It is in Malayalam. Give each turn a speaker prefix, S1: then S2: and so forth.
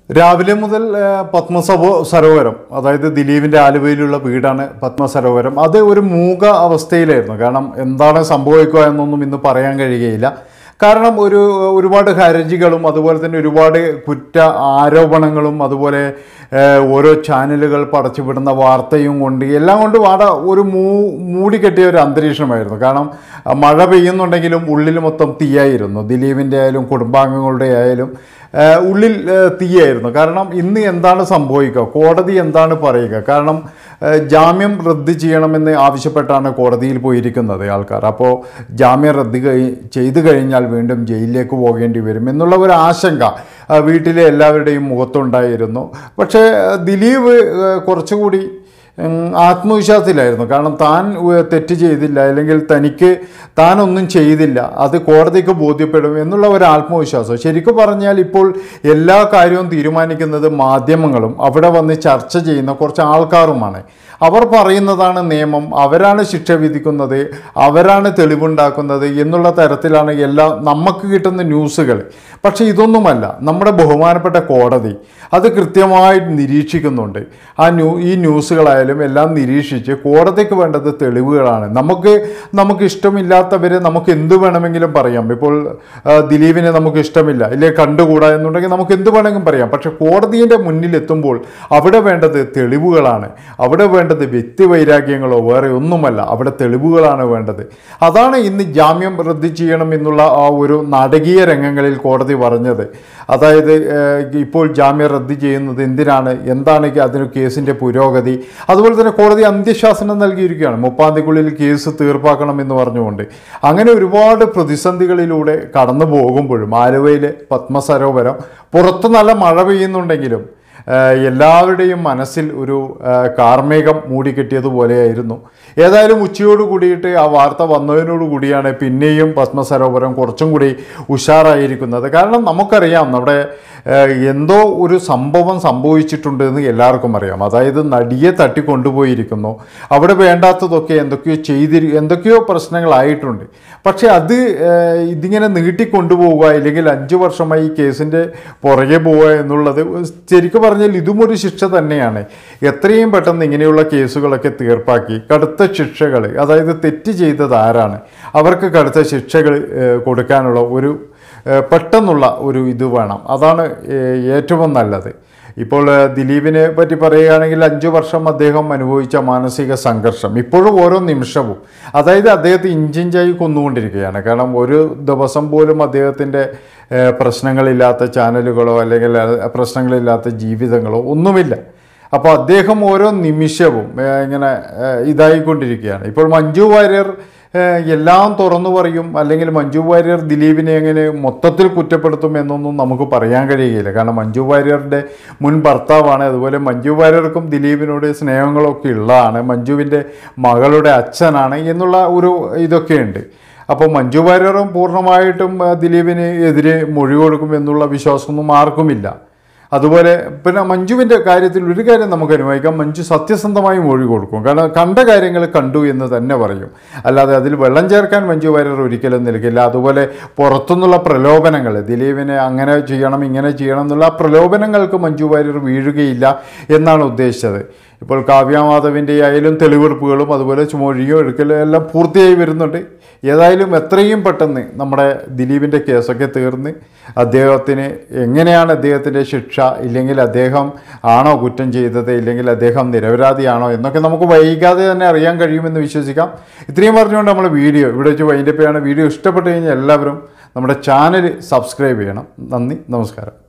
S1: രാവിലെ മുതൽ ആ, പത്മസഭോ സരോവരം അതായത് ദിലീപിൻ്റെ ആലുവയിലുള്ള വീടാണ് പത്മ സരോവരം അത് ഒരു മൂക അവസ്ഥയിലായിരുന്നു കാരണം എന്താണ് സംഭവിക്കുക എന്നൊന്നും ഇന്ന് പറയാൻ കഴിയുകയില്ല കാരണം ഒരു ഒരുപാട് ഹർജികളും അതുപോലെ തന്നെ ഒരുപാട് കുറ്റ ആരോപണങ്ങളും അതുപോലെ ആ, ഓരോ ചാനലുകൾ പടച്ചുവിടുന്ന വാർത്തയും കൊണ്ട് എല്ലാം കൊണ്ടും അവിടെ ഒരു മൂ മൂടിക്കെട്ടിയ ഒരു അന്തരീക്ഷമായിരുന്നു കാരണം ആ, മഴ പെയ്യുന്നുണ്ടെങ്കിലും ഉള്ളിൽ മൊത്തം തീയായിരുന്നു ദിലീപിൻ്റെ ആയാലും കുടുംബാംഗങ്ങളുടെ ആയാലും ആ, ഉള്ളിൽ ആ, തീയായിരുന്നു കാരണം ഇന്ന് എന്താണ് സംഭവിക്കുക കോടതി എന്താണ് പറയുക കാരണം ആ, ജാമ്യം റദ്ദ് ചെയ്യണമെന്ന് ആവശ്യപ്പെട്ടാണ് കോടതിയിൽ പോയിരിക്കുന്നത് ആൾക്കാർ അപ്പോൾ ജാമ്യം റദ്ദ് കഴി ചെയ്തു കഴിഞ്ഞാൽ വീണ്ടും ജയിലിലേക്ക് പോകേണ്ടി വരും എന്നുള്ള ഒരു ആശങ്ക ആ, വീട്ടിലെ എല്ലാവരുടെയും മുഖത്തുണ്ടായിരുന്നു പക്ഷേ ആ, ദിലീപ് ആ, കുറച്ചുകൂടി ഉം, ആത്മവിശ്വാസത്തിലായിരുന്നു കാരണം താൻ ഉ- തെറ്റ് ചെയ്തില്ല അല്ലെങ്കിൽ തനിക്ക് താനൊന്നും ചെയ്തില്ല അത് കോടതിക്ക് ബോധ്യപ്പെടും എന്നുള്ള ഒരു ആത്മവിശ്വാസം ശരിക്കും പറഞ്ഞാൽ ഇപ്പോൾ എല്ലാ കാര്യവും തീരുമാനിക്കുന്നത് മാധ്യമങ്ങളും അവിടെ വന്ന് ചർച്ച ചെയ്യുന്ന കുറച്ച് ആൾക്കാരുമാണ് അവർ പറയുന്നതാണ് നിയമം അവരാണ് ശിക്ഷ വിധിക്കുന്നത് അവരാണ് തെളിവുണ്ടാക്കുന്നത് എന്നുള്ള തരത്തിലാണ് എല്ലാ നമുക്ക് കിട്ടുന്ന ന്യൂസുകൾ പക്ഷേ ഇതൊന്നുമല്ല നമ്മുടെ ബഹുമാനപ്പെട്ട കോടതി അത് കൃത്യമായി നിരീക്ഷിക്കുന്നുണ്ട് ആ ന്യൂ ഈ ന്യൂസുകളായാലും എല്ലാം നിരീക്ഷിച്ച് കോടതിക്ക് വേണ്ടത് തെളിവുകളാണ് നമുക്ക് നമുക്ക് ഇഷ്ടമില്ലാത്തവരെ നമുക്ക് എന്ത് വേണമെങ്കിലും പറയാം ഇപ്പോൾ ആ, ദിലീപിനെ നമുക്ക് ഇഷ്ടമില്ല ഇല്ലേ കണ്ടുകൂടാ എന്നുണ്ടെങ്കിൽ നമുക്ക് എന്ത് വേണമെങ്കിലും പറയാം പക്ഷെ കോടതിയുടെ മുന്നിലെത്തുമ്പോൾ അവിടെ വേണ്ടത് തെളിവുകളാണ് അവിടെ വേണ്ടത് വ്യക്തിവൈരാഗ്യങ്ങളോ വേറെ ഒന്നുമല്ല അവിടെ തെളിവുകളാണ് വേണ്ടത് അതാണ് ഇന്ന് ജാമ്യം റദ്ദ് ചെയ്യണം എന്നുള്ള ആ ഒരു നാടകീയ രംഗങ്ങളിൽ കോടതി പറഞ്ഞത് അതായത് ഏഹ്, ഇപ്പോൾ ജാമ്യം റദ്ദ് ചെയ്യുന്നത് എന്തിനാണ് എന്താണ് ഈ അതിന് കേസിൻ്റെ പുരോഗതി അതുപോലെ തന്നെ കോടതി അന്ത്യശാസനം നൽകിയിരിക്കുകയാണ് മുപ്പാം തീയതിക്കുള്ളിൽ കേസ് തീർപ്പാക്കണം എന്ന് പറഞ്ഞുകൊണ്ട് അങ്ങനെ ഒരുപാട് പ്രതിസന്ധികളിലൂടെ കടന്നു പോകുമ്പോഴും ആലുവയിലെ പത്മസരോവരം പുറത്ത് നല്ല മഴ പെയ്യുന്നുണ്ടെങ്കിലും ആഹ് എല്ലാവരുടെയും മനസ്സിൽ ഒരു ആഹ് കാർമേഘം മൂടിക്കെട്ടിയതുപോലെയായിരുന്നു ഏതായാലും ഉച്ചയോട് കൂടിയിട്ട് ആ വാർത്ത വന്നതിനോട് കൂടിയാണ് പിന്നെയും പത്മസരോവരം കുറച്ചും കൂടി ഉഷാറായിരിക്കുന്നത് കാരണം നമുക്കറിയാം നമ്മുടെ ആഹ് എന്തോ ഒരു സംഭവം സംഭവിച്ചിട്ടുണ്ട് എന്ന് എല്ലാവർക്കും അറിയാം അതായത് നടിയെ തട്ടിക്കൊണ്ടുപോയിരിക്കുന്നു അവിടെ വേണ്ടാത്തതൊക്കെ എന്തൊക്കെയോ ചെയ്തിരി എന്തൊക്കെയോ പ്രശ്നങ്ങളായിട്ടുണ്ട് പക്ഷേ അത് ആഹ് ഇതിങ്ങനെ നീട്ടിക്കൊണ്ടുപോവുക ഇല്ലെങ്കിൽ അഞ്ച് വർഷമായി ഈ കേസിൻ്റെ പുറകെ പോവുക എന്നുള്ളത് ശരിക്കും പറഞ്ഞാൽ ഇതും ഒരു ശിക്ഷ തന്നെയാണ് എത്രയും പെട്ടെന്ന് ഇങ്ങനെയുള്ള കേസുകളൊക്കെ തീർപ്പാക്കി കടുത്ത ശിക്ഷകൾ അതായത് തെറ്റ് ചെയ്തത് ആരാണ് അവർക്ക് കടുത്ത ശിക്ഷകൾ ഏഹ്, കൊടുക്കാനുള്ള ഒരു ഏഹ്, പെട്ടെന്നുള്ള ഒരു ഇത് വേണം അതാണ് ഏഹ്, ഏറ്റവും നല്ലത് ഇപ്പോൾ ഏഹ്, ദിലീപിനെ പറ്റി പറയുകയാണെങ്കിൽ അഞ്ചു വർഷം അദ്ദേഹം അനുഭവിച്ച മാനസിക സംഘർഷം ഇപ്പോഴും ഓരോ നിമിഷവും അതായത് അദ്ദേഹത്തെ ഇഞ്ചിഞ്ചായി കൊന്നുകൊണ്ടിരിക്കുകയാണ് കാരണം ഒരു ദിവസം പോലും അദ്ദേഹത്തിൻ്റെ ഏഹ്, പ്രശ്നങ്ങളില്ലാത്ത ചാനലുകളോ അല്ലെങ്കിൽ അഹ് പ്രശ്നങ്ങളില്ലാത്ത ജീവിതങ്ങളോ ഒന്നുമില്ല അപ്പോൾ അദ്ദേഹം ഓരോ നിമിഷവും ഏഹ്, ഇങ്ങനെ ഏഹ്, ഇതായിക്കൊണ്ടിരിക്കുകയാണ് ഇപ്പോൾ മഞ്ജു വാര്യർ ഏഹ്, എല്ലാം തുറന്നു പറയും അല്ലെങ്കിൽ മഞ്ജു വാര്യർ ദിലീപിനെ എങ്ങനെ മൊത്തത്തിൽ കുറ്റപ്പെടുത്തും എന്നൊന്നും നമുക്ക് പറയാൻ കഴിയുകയില്ല കാരണം മഞ്ജു വാര്യരുടെ മുൻ ഭർത്താവാണ് അതുപോലെ മഞ്ജു വാര്യർക്കും ദിലീപിനോട് സ്നേഹങ്ങളൊക്കെ ഉള്ളതാണ് മഞ്ജുവിൻ്റെ മകളുടെ അച്ഛനാണ് എന്നുള്ള ഒരു ഇതൊക്കെയുണ്ട് അപ്പോൾ മഞ്ജു വാര്യറും പൂർണ്ണമായിട്ടും ആ, ദിലീപിന് എതിരെ മൊഴി കൊടുക്കും എന്നുള്ള വിശ്വാസമൊന്നും ആർക്കുമില്ല അതുപോലെ പിന്നെ മഞ്ജുവിൻ്റെ കാര്യത്തിൽ ഒരു കാര്യം നമുക്ക് അനുഭവിക്കാം മഞ്ജു സത്യസന്ധമായി മൊഴി കൊടുക്കും കാരണം കണ്ട കാര്യങ്ങൾ കണ്ടു എന്ന് തന്നെ പറയും അല്ലാതെ അതിൽ വെള്ളം ചേർക്കാൻ മഞ്ജു വാര്യർ ഒരിക്കലും നിൽക്കില്ല അതുപോലെ പുറത്തുനിന്നുള്ള പ്രലോഭനങ്ങൾ ദിലീപിനെ അങ്ങനെ ചെയ്യണം ഇങ്ങനെ ചെയ്യണം എന്നുള്ള പ്രലോഭനങ്ങൾക്ക് മഞ്ജു വാര്യർ വീഴുകയില്ല എന്നാണ് ഉദ്ദേശിച്ചത് ഇപ്പോൾ കാവ്യമാധവിൻ്റെ ആയാലും തെളിവെടുപ്പുകളും അതുപോലെ മൊഴിയും എടുക്കലും എല്ലാം പൂർത്തിയായി വരുന്നുണ്ട് ഏതായാലും എത്രയും പെട്ടെന്ന് നമ്മുടെ ദിലീപിൻ്റെ കേസൊക്കെ തീർന്ന് അദ്ദേഹത്തിന് എങ്ങനെയാണ് അദ്ദേഹത്തിൻ്റെ ശിക്ഷ ഇല്ലെങ്കിൽ അദ്ദേഹം ആണോ കുറ്റം ചെയ്തത് ഇല്ലെങ്കിൽ അദ്ദേഹം നിരപരാധിയാണോ എന്നൊക്കെ നമുക്ക് വൈകാതെ തന്നെ അറിയാൻ കഴിയുമെന്ന് വിശ്വസിക്കാം ഇത്രയും പറഞ്ഞുകൊണ്ട് നമ്മൾ വീഡിയോ ഇവിടെ വെച്ച് വൈൻഡപ്പ് ചെയ്യാണ് വീഡിയോ ഇഷ്ടപ്പെട്ട് കഴിഞ്ഞാൽ എല്ലാവരും നമ്മുടെ ചാനൽ സബ്സ്ക്രൈബ് ചെയ്യണം നന്ദി നമസ്കാരം